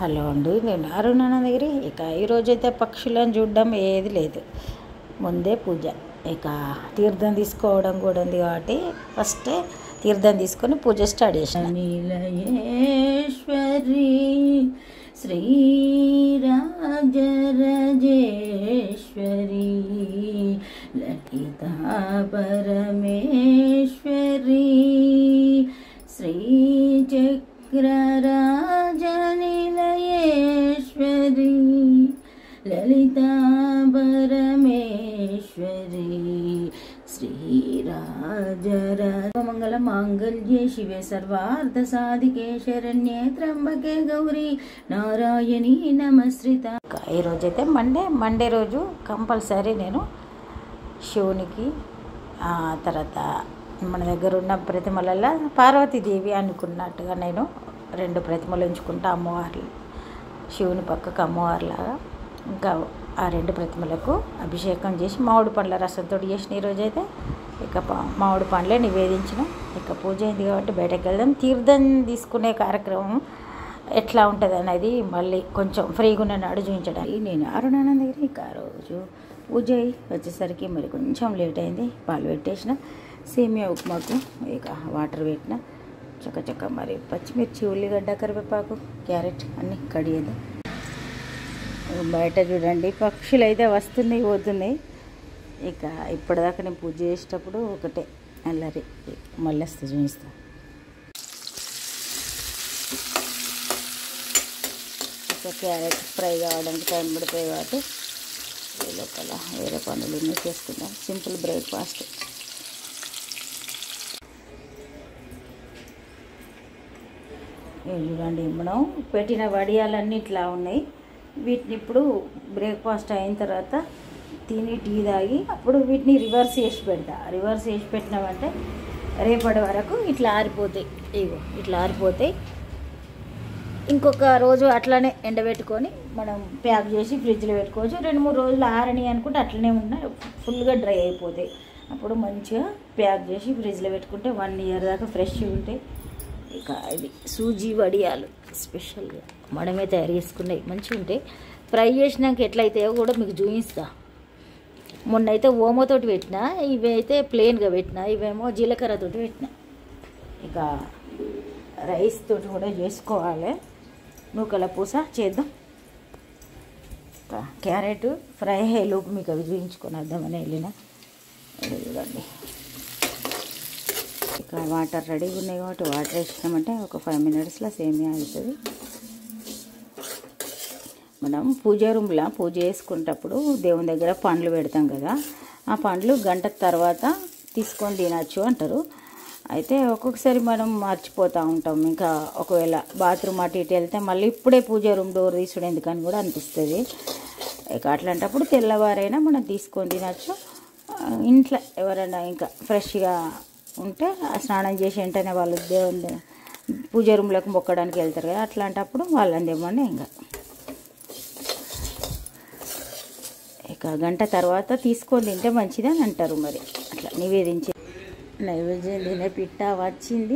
hello అండి నేను అరుణానందగిరి ఇక ఈరోజైతే పక్షులను చూడడం ఏది లేదు ముందే పూజ ఇక తీర్థం తీసుకోవడం కూడా ఉంది కాబట్టి ఫస్టే తీర్థం తీసుకొని పూజ స్టార్ట్ చేసాను నీలయేశ్వరి శ్రీరాజరాజేశ్వరి లలితా పరమేశ్వరి శ్రీచక్రరాజనిలయేశ్వరి లలితా పరమేశ్వరి శ్రీరాజరాజమంగళ మాంగళ్యే శివే సర్వార్థ సాధికే శరణ్యే త్రంబకే గౌరీ నారాయణి నమశ్రిత ఈరోజైతే మండే మండే రోజు కంపల్సరీ నేను శివునికి ఆ తర్వాత మన దగ్గర ఉన్న ప్రతిమలలో పార్వతీదేవి అనుకున్నట్టుగా నేను రెండు ప్రతిమలు ఉంచుకుంటా అమ్మవార్లు శివుని పక్కకు అమ్మవారిలాగా ఇంకా ఆ రెండు ప్రతిమలకు అభిషేకం చేసి మామిడి పండ్ల రసంతో చేసిన ఈరోజైతే ఇక ప- మామిడి పండ్లే నివేదించిన ఇక పూజ అయింది కాబట్టి బయటకు వెళ్దాం తీర్థం తీసుకునే కార్యక్రమం ఎట్లా ఉంటుంది అనేది మళ్ళీ కొంచెం ఫ్రీగా ఉన్న నాడు చూపించడానికి నేను అరుణానందగిరి ఇక ఆ రోజు పూజ అయ్యి వచ్చేసరికి మరి కొంచెం లేట్ అయింది పాలు పెట్టేసిన సేమియా ఉప్మాకు ఇక వాటర్ పెట్టిన చక్క చక్క మరి పచ్చిమిర్చి ఉల్లిగడ్డ కరివేపాకు క్యారెట్ అన్నీ కడిగేది బయట చూడండి పక్షులు అయితే వస్తున్నాయి పోతున్నాయి ఇక ఇప్పటిదాకా నేను పూజ చేసేటప్పుడు ఒకటే అల్లరి మళ్ళీ వస్తే చూపిస్తా ఇక క్యారెట్ ఫ్రై కావడానికి టైం పడుతుంది కాబట్టి ఈ లోపల వేరే పనులు ఉన్నాయి చేసుకుందాం సింపుల్ బ్రేక్ఫాస్ట్ ఇవి చూడండి మనం పెట్టిన వడియాలన్నీ ఇట్లా ఉన్నాయి వీటిని ఇప్పుడు బ్రేక్ఫాస్ట్ అయిన తర్వాత తిని టీ తాగి అప్పుడు వీటిని రివర్స్ చేసి పెడతా రివర్స్ చేసి పెట్టినామంటే రేపటి వరకు ఇట్లా ఆరిపోతాయి ఇగో ఇట్లా ఆరిపోతాయి ఇంకొక రోజు అట్లానే ఎండబెట్టుకొని మనం ప్యాక్ చేసి ఫ్రిడ్జ్లో పెట్టుకోవచ్చు రెండు మూడు రోజులు ఆరని అనుకుంటే అట్లనే ఉన్నాయి ఫుల్గా డ్రై అయిపోతాయి అప్పుడు మంచిగా ప్యాక్ చేసి ఫ్రిడ్జ్లో పెట్టుకుంటే వన్ ఇయర్ దాకా ఫ్రెష్ ఉంటాయి ఇక ఇది సూజీ వడియాలు స్పెషల్గా మనమే తయారు చేసుకున్నాయి మంచిగా ఉంటాయి ఫ్రై చేసినాక ఎట్లయితాయో కూడా మీకు చూపిస్తా మొన్న అయితే ఓమోతోటి పెట్టిన ఇవి అయితే ప్లెయిన్గా పెట్టిన ఇవేమో జీలకర్రతోటి పెట్టిన ఇక రైస్ తోటి కూడా చేసుకోవాలి నూకల పూస చేద్దాం ఇక క్యారెట్ ఫ్రై అయ్యేలోపు మీకు అవి చూపించుకొని వద్దామని వెళ్ళిన ఇది చూడండి ఇక వాటర్ రెడీగా ఉన్నాయి కాబట్టి వాటర్ వేసినామంటే ఒక ఫైవ్ మినిట్స్లో సేమియా అవుతుంది మనం పూజ రూమ్లో పూజ చేసుకునేటప్పుడు దేవుని దగ్గర పండ్లు పెడతాం కదా ఆ పండ్లు గంట తర్వాత తీసుకొని తినచ్చు అంటారు అయితే ఒక్కొక్కసారి మనం మర్చిపోతూ ఉంటాం ఇంకా ఒకవేళ బాత్రూమ్ అటు ఇటు వెళ్తే మళ్ళీ ఇప్పుడే పూజ రూమ్ డోర్ తీసుడు ఎందుకని కూడా అనిపిస్తుంది ఇక అట్లాంటప్పుడు తెల్లవారైనా మనం తీసుకొని తినచ్చు ఆ, ఇంట్లో ఎవరైనా ఇంకా ఫ్రెష్గా ఉంటే ఆ స్నానం చేసి వెంటనే వాళ్ళు దేవుని పూజ రూమ్లోకి మొక్కడానికి వెళ్తారు కదా అట్లాంటప్పుడు వాళ్ళని తెమ్మని ఇంకా ఇక గంట తర్వాత తీసుకొని తింటే మంచిదని అంటారు మరి అట్లా నివేదించి నైవేద్యం తినే పిట్ట వచ్చింది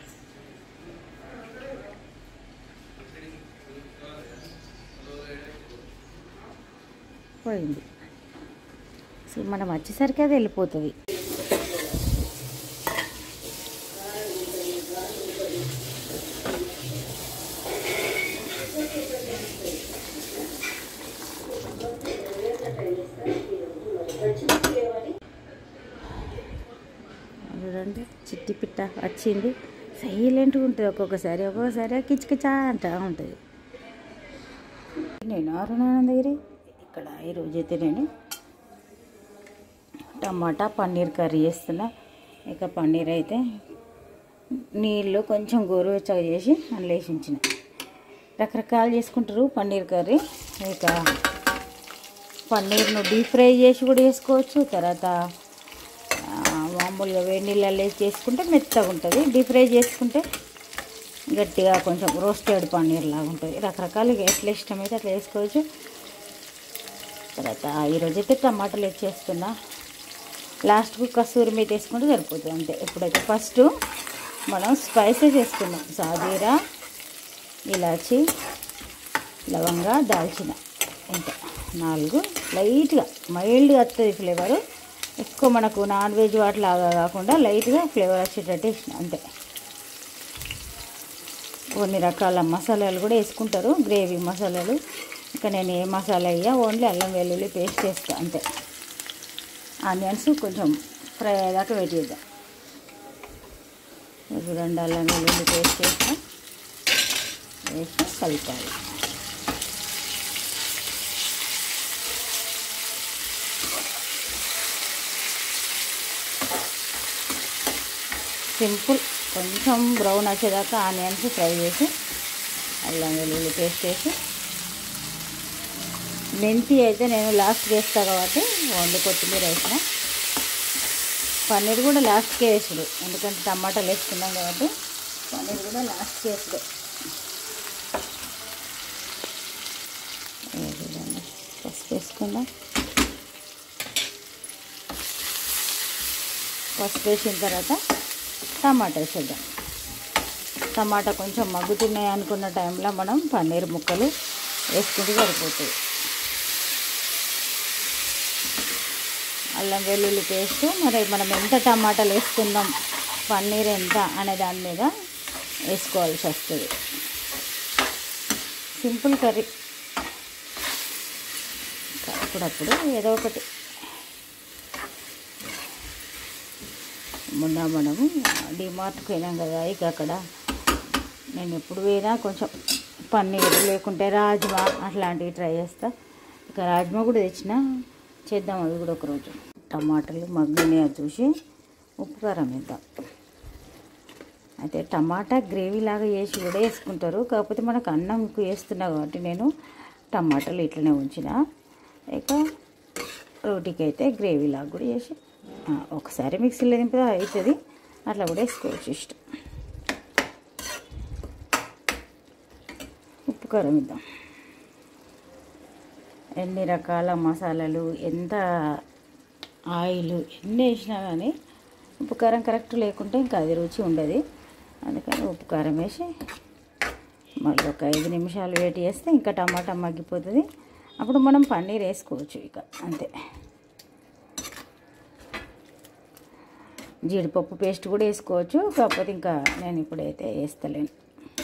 పోయింది అసలు మనం వచ్చేసరికి అది వెళ్ళిపోతుంది చూడండి చిట్టి పిట్ట వచ్చింది సైలెంట్గా ఉంటుంది ఒక్కొక్కసారి ఒక్కొక్కసారి కిచకిచా అంటా ఉంటుంది నేను అరుణానందగిరి ఇక్కడ ఈరోజైతే నేను టమాటా పన్నీర్ కర్రీ చేస్తున్నా ఇక పన్నీర్ అయితే నీళ్ళు కొంచెం గోరువెచ్చగా చేసి అందులో వేసి ఉంచిన రకరకాలు చేసుకుంటారు పన్నీర్ కర్రీ ఇక పన్నీర్ను డీప్ ఫ్రై చేసి కూడా చేసుకోవచ్చు తర్వాత ఆ, మామూలుగా వేడి నీళ్ళల్లో వేసి చేసుకుంటే మెత్తగా ఉంటుంది డీప్ ఫ్రై చేసుకుంటే గట్టిగా కొంచెం రోస్టెడ్ పన్నీర్ లాగా ఉంటుంది రకరకాలుగా ఎట్లా ఇష్టమైతే అట్లా వేసుకోవచ్చు తర్వాత ఈరోజు అయితే టమాటాలు వేసేస్తున్నా లాస్ట్కు కస్తూరి మీద వేసుకుంటే సరిపోతుంది అంతే ఇప్పుడైతే ఫస్ట్ మనం స్పైసెస్ వేసుకున్నాం సాజీరా ఇలాచి లవంగా దాల్చిన ఇంత నాలుగు లైట్గా మైల్డ్గా వస్తుంది ఫ్లేవరు ఎక్కువ మనకు నాన్ వెజ్ వాటిలాగా కాకుండా లైట్గా ఫ్లేవర్ వచ్చేటట్టు వేసిన అంతే కొన్ని రకాల మసాలాలు కూడా వేసుకుంటారు గ్రేవీ మసాలాలు ఇంకా నేను ఏ మసాలా వేయ ఓన్లీ అల్లం వెల్లుల్లి పేస్ట్ వేస్తా అంతే ఆనియన్స్ కొంచెం ఫ్రై అయ్యేదాకా వెయిట్ చేద్దాం చూడండి అల్లం వెల్లుల్లి పేస్ట్ వేస్తా వేసి కలుపుకోవాలి సింపుల్ కొంచెం బ్రౌన్ వచ్చేదాకా ఆనియన్స్ ఫ్రై చేసి అల్లం వెల్లుల్లి పేస్ట్ వేసి మెంతి అయితే నేను లాస్ట్ వేస్తా కాబట్టి ఓన్లీ కొత్తిమీర వేసిన పన్నీర్ కూడా లాస్ట్కే వేసుడు ఎందుకంటే టమాటాలు వేసుకున్నాం కాబట్టి పన్నీర్ కూడా లాస్ట్కి వేసుడు చూడండి పసుపు వేసుకుందాం పసుపు వేసిన తర్వాత టమాటా వేసేద్దాం టమాటా కొంచెం మగ్గుతున్నాయి అనుకున్న టైంలో మనం పన్నీర్ ముక్కలు వేసుకుంటే సరిపోతుంది అల్లం వెల్లుల్లి పేస్ట్ మరి మనం ఎంత టమాటాలు వేసుకుందాం పన్నీర్ ఎంత అనే దాని మీద వేసుకోవాల్సి వస్తుంది సింపుల్ కర్రీ అప్పుడప్పుడు ఏదో ఒకటి మొన్న మనము డిమార్ట్కి పోయినాం కదా ఇక అక్కడ నేను ఎప్పుడు పోయినా కొంచెం పన్నీర్ లేకుంటే రాజ్మా అట్లాంటివి ట్రై చేస్తా ఇక రాజ్మా కూడా తెచ్చిన చేద్దాం అది కూడా ఒకరోజు టమాటాలు మగ్గినాయి అది చూసి ఉప్పు కారం వేద్దాం అయితే టమాటా గ్రేవీ లాగా వేసి కూడా వేసుకుంటారు కాకపోతే మనకు అన్నంకు వేస్తున్నా కాబట్టి నేను టమాటాలు ఇట్లనే ఉంచిన ఇక రోటీకి అయితే గ్రేవీ లాగా కూడా చేసి ఆ, ఒకసారి మిక్సీలో దింపితే అవుతుంది అట్లా కూడా వేసుకోవచ్చు ఇష్టం ఉప్పు కారం ఇద్దాం ఎన్ని రకాల మసాలాలు ఎంత ఆయిల్ ఎన్ని వేసినా కానీ ఉప్పు కారం కరెక్ట్ లేకుంటే ఇంకా అది రుచి ఉండదు అందుకని ఉప్పు కారం వేసి మళ్ళీ ఒక ఐదు నిమిషాలు వేడి చేస్తే ఇంకా టమాటా మగ్గిపోతుంది అప్పుడు మనం పన్నీర్ వేసుకోవచ్చు ఇక అంతే జీడిపప్పు పేస్ట్ కూడా వేసుకోవచ్చు కాకపోతే ఇంకా నేను ఇప్పుడైతే వేస్తలేను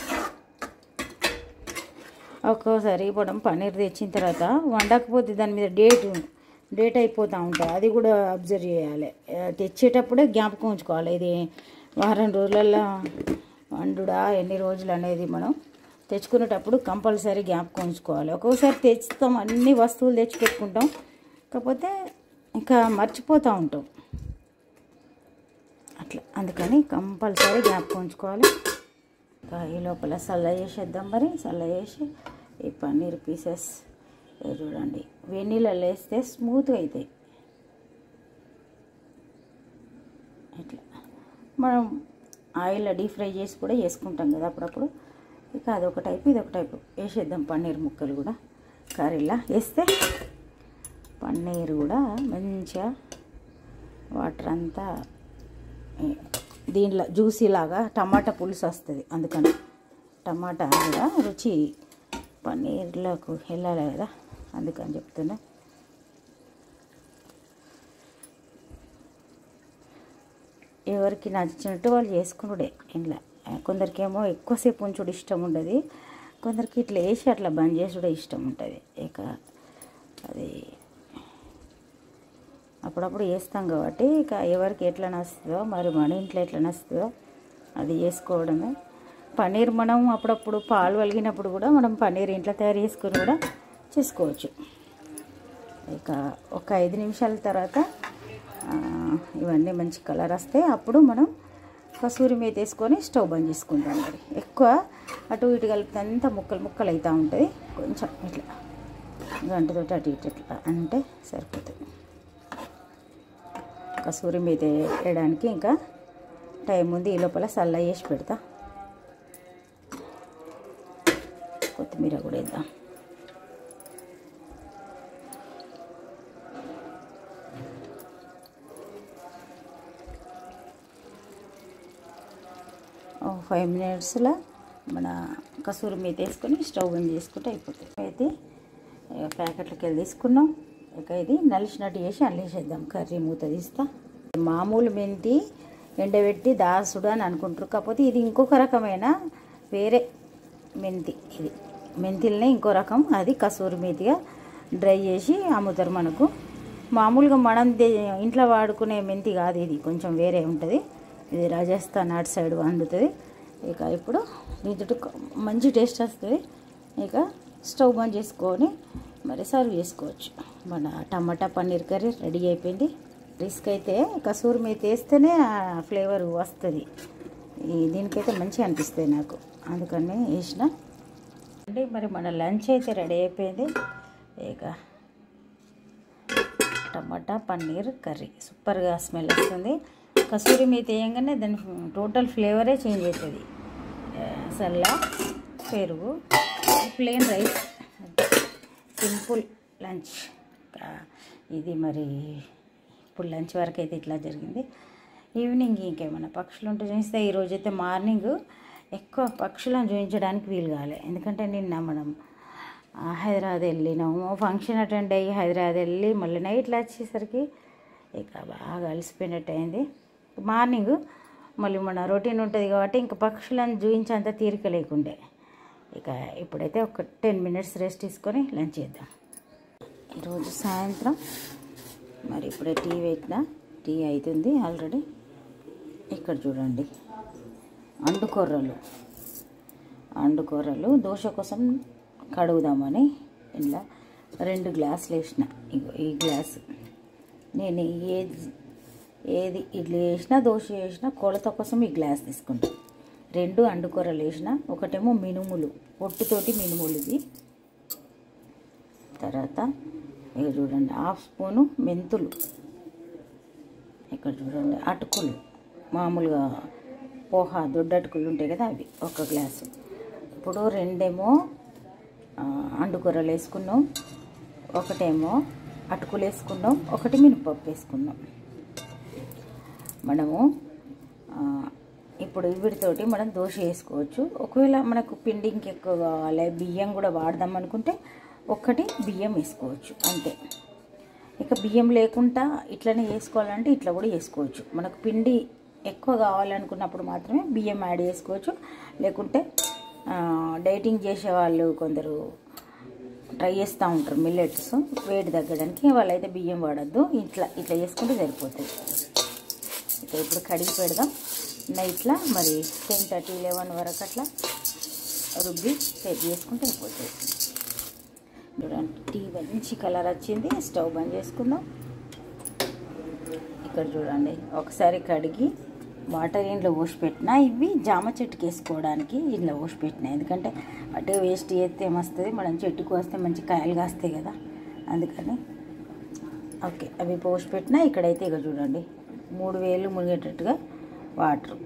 ఒక్కోసారి మనం పన్నీర్ తెచ్చిన తర్వాత వండకపోతే దాని మీద డేట్ డేట్ అయిపోతూ ఉంటుంది అది కూడా అబ్జర్వ్ చేయాలి ఆ, తెచ్చేటప్పుడే జ్ఞాపకం ఉంచుకోవాలి ఇది వారం రోజులలో వండుడా ఎన్ని రోజులు అనేది మనం తెచ్చుకునేటప్పుడు కంపల్సరీ జ్ఞాపకం ఉంచుకోవాలి ఒక్కొక్కసారి తెచ్చుతాం అన్ని వస్తువులు తెచ్చి పెట్టుకుంటాం కాకపోతే ఇంకా మర్చిపోతూ ఉంటాం అట్లా అందుకని కంపల్సరీ జ్ఞాపకం ఉంచుకోవాలి ఇంకా ఈ లోపల సల్ల చేసేద్దాం మరి సల్ల చేసి ఈ పన్నీర్ పీసెస్ ఇవి చూడండి వెన్నీళ్ళలో వేస్తే స్మూత్గా అవుతాయి ఇట్లా మనం ఆయిల్లో డీప్ ఫ్రై చేసి కూడా వేసుకుంటాం కదా అప్పుడప్పుడు ఇక అదొక టైపు ఇదొక టైపు వేసేద్దాం పన్నీర్ ముక్కలు కూడా కర్రీలా వేస్తే పన్నీర్ కూడా మంచిగా వాటర్ అంతా ఏ, దీంట్లో జ్యూసీ లాగా టమాటా పులుసు వస్తుంది అందుకని టమాటా కూడా రుచి పన్నీర్లోకి వెళ్ళాలి కదా అందుకని చెప్తున్నా ఎవరికి నచ్చినట్టు వాళ్ళు చేసుకునుడే ఇంట్లో కొందరికేమో ఎక్కువసేపు ఉంచుడు ఇష్టం ఉండదు కొందరికి ఇట్లా వేసి అట్లా బంద్ చేసుడే ఇష్టం ఉంటుంది ఇక అది అప్పుడప్పుడు చేస్తాం కాబట్టి ఇక ఎవరికి ఎట్లా నచ్చుతుందో మరి మన ఇంట్లో ఎట్లా నచ్చుతుందో అది చేసుకోవడమే పన్నీర్ మనం అప్పుడప్పుడు పాలు వలిగినప్పుడు కూడా మనం పన్నీర్ ఇంట్లో తయారు చేసుకొని కూడా చేసుకోవచ్చు ఇక ఒక ఐదు నిమిషాల తర్వాత ఆ, ఇవన్నీ మంచి కలర్ వస్తే అప్పుడు మనం కసూరి మీద వేసుకొని స్టవ్ బంద్ చేసుకుంటాం మరి ఎక్కువ అటు ఇటు కలిపితే అంతా ముక్కలు ముక్కలు అవుతూ ఉంటుంది కొంచెం ఇట్లా గంటతో అటు ఇటు ఇట్లా అంటే సరిపోతుంది కసూరి మీద వేయడానికి ఇంకా టైం ఉంది ఈ లోపల సల్ల వేసి పెడతా కొత్తిమీర కూడా వేద్దాం ఫైవ్ మినిట్స్లో మన కసూరి మీద వేసుకొని స్టవ్ బంద్ చేసుకుంటే అయిపోతుంది అయితే ఇక ప్యాకెట్లకి వెళ్ళి తీసుకున్నాం ఇక ఇది నలిసినట్టు చేసి అల్లేసేద్దాం కర్రీ మూత తీస్తా మామూలు మెంతి ఎండబెట్టి దాసుడు అని అనుకుంటారు కాకపోతే ఇది ఇంకొక రకమైన వేరే మెంతి ఇది మెంతిలనే ఇంకో రకం అది కసూరి మేతిగా డ్రై చేసి అమ్ముతారు మనకు మామూలుగా మనం దే- ఇంట్లో వాడుకునే మెంతి కాదు ఇది కొంచెం వేరే ఉంటుంది ఇది రాజస్థాన్ అటు సైడ్ వండుతుంది ఇక ఇప్పుడు దీంతో మంచి టేస్ట్ వస్తుంది ఇక స్టవ్ బంద్ చేసుకొని మరి సర్వ్ చేసుకోవచ్చు మన టమాటా పన్నీర్ కర్రీ రెడీ అయిపోయింది రిస్క్ అయితే కసూరి మీద వేస్తేనే ఆ ఫ్లేవర్ వస్తుంది ఈ దీనికైతే మంచిగా అనిపిస్తుంది నాకు అందుకని వేసిన అంటే మరి మన లంచ్ అయితే రెడీ అయిపోయింది ఇక టమాటా పన్నీర్ కర్రీ సూపర్గా స్మెల్ వస్తుంది కసూరి మీద వేయంగానే దాని టోటల్ ఫ్లేవరే చేంజ్ అవుతుంది సల్లా పెరుగు ప్లేన్ రైస్ సింపుల్ లంచ్ ఇది మరి ఇప్పుడు లంచ్ వరకు అయితే ఇట్లా జరిగింది ఈవినింగ్ ఇంకేమైనా పక్షులు ఉంటే చూస్తే ఈరోజు అయితే మార్నింగ్ ఎక్కువ పక్షులను చూపించడానికి వీలు కాలే ఎందుకంటే నిన్న మనం ఆ, హైదరాబాద్ వెళ్ళినాము ఫంక్షన్ అటెండ్ అయ్యి హైదరాబాద్ వెళ్ళి మళ్ళీ నైట్లో వచ్చేసరికి ఇక బాగా అలసిపోయినట్టు అయింది మార్నింగ్ మళ్ళీ మన రొటీన్ ఉంటుంది కాబట్టి ఇంకా పక్షులను చూపించేంత తీరిక లేకుండే ఇక ఇప్పుడైతే ఒక టెన్ మినిట్స్ రెస్ట్ తీసుకొని లంచ్ చేద్దాం ఈరోజు సాయంత్రం మరి ఇప్పుడే టీ పెట్టినా టీ అవుతుంది ఆల్రెడీ ఇక్కడ చూడండి అండుకొర్రలు అండుకొర్రలు దోశ కోసం కడుగుదామని ఇలా రెండు గ్లాసులు వేసిన ఇగో ఈ గ్లాసు నేను ఏది ఏది ఇడ్లీ వేసినా దోశ వేసినా కొలత కోసం ఈ గ్లాస్ తీసుకుంటా రెండు అండుకొర్రలు వేసిన ఒకటేమో మినుములు పొట్టుతోటి మినుములు ఇది తర్వాత ఇక చూడండి హాఫ్ స్పూను మెంతులు ఇక్కడ చూడండి అటుకులు మామూలుగా పోహా దొడ్డ అటుకులు ఉంటాయి కదా అవి ఒక గ్లాసు ఇప్పుడు రెండేమో ఆ, అండుకూరలు వేసుకున్నాం ఒకటేమో అటుకులు వేసుకున్నాం ఒకటి మినపప్పు వేసుకున్నాం మనము ఆ, ఇప్పుడు వీటితోటి మనం దోశ వేసుకోవచ్చు ఒకవేళ మనకు పిండి ఇంకెక్కువ కావాలి బియ్యం కూడా వాడదాం అనుకుంటే ఒక్కటి బియ్యం వేసుకోవచ్చు అంతే ఇక బియ్యం లేకుండా ఇట్లనే వేసుకోవాలంటే ఇట్లా కూడా వేసుకోవచ్చు మనకు పిండి ఎక్కువ కావాలనుకున్నప్పుడు మాత్రమే బియ్యం యాడ్ చేసుకోవచ్చు లేకుంటే ఆ, డైటింగ్ చేసే వాళ్ళు కొందరు ట్రై చేస్తూ ఉంటారు మిల్లెట్స్ వెయిట్ తగ్గడానికి వాళ్ళైతే బియ్యం వాడద్దు ఇట్లా ఇట్లా చేసుకుంటే సరిపోతుంది ఇక ఇప్పుడు కడిగి పెడదాం నైట్లా మరి టెన్ థర్టీ లెవెన్ వరకు అట్లా రుబ్బి సెట్ చేసుకుంటే అయిపోతుంది చూడండి టీ మంచి కలర్ వచ్చింది స్టవ్ బంద్ చేసుకుందాం ఇక్కడ చూడండి ఒకసారి కడిగి వాటర్ ఇంట్లో పోసి పెట్టినా ఇవి జామ చెట్టుకి వేసుకోవడానికి ఇంట్లో పోసి పెట్టినా ఎందుకంటే అటే వేస్ట్ చేస్తే ఏమొస్తుంది మనం చెట్టుకు వస్తే మంచి కాయలు కాస్తాయి కదా అందుకని ఓకే అవి పోసి పెట్టినా ఇక్కడైతే ఇక చూడండి మూడు వేలు మునిగేటట్టుగా వాటర్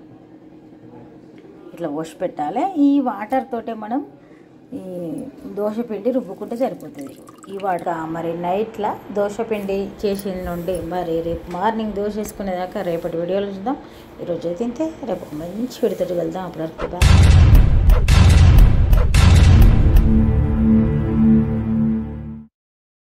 ఇట్లా పోసి పెట్టాలి ఈ వాటర్ తోటే మనం ఈ దోశ పిండి రుబ్బుకుంటే సరిపోతుంది ఈ వాటర్ మరి నైట్లో దోశ పిండి చేసిన నుండి మరి రేపు మార్నింగ్ దోశ వేసుకునేదాకా రేపటి వీడియోలో చూద్దాం ఈరోజు అయితే ఇంతే రేపు ఒక మంచి విడతటి వెళ్దాం అప్పటివరకు బాయ్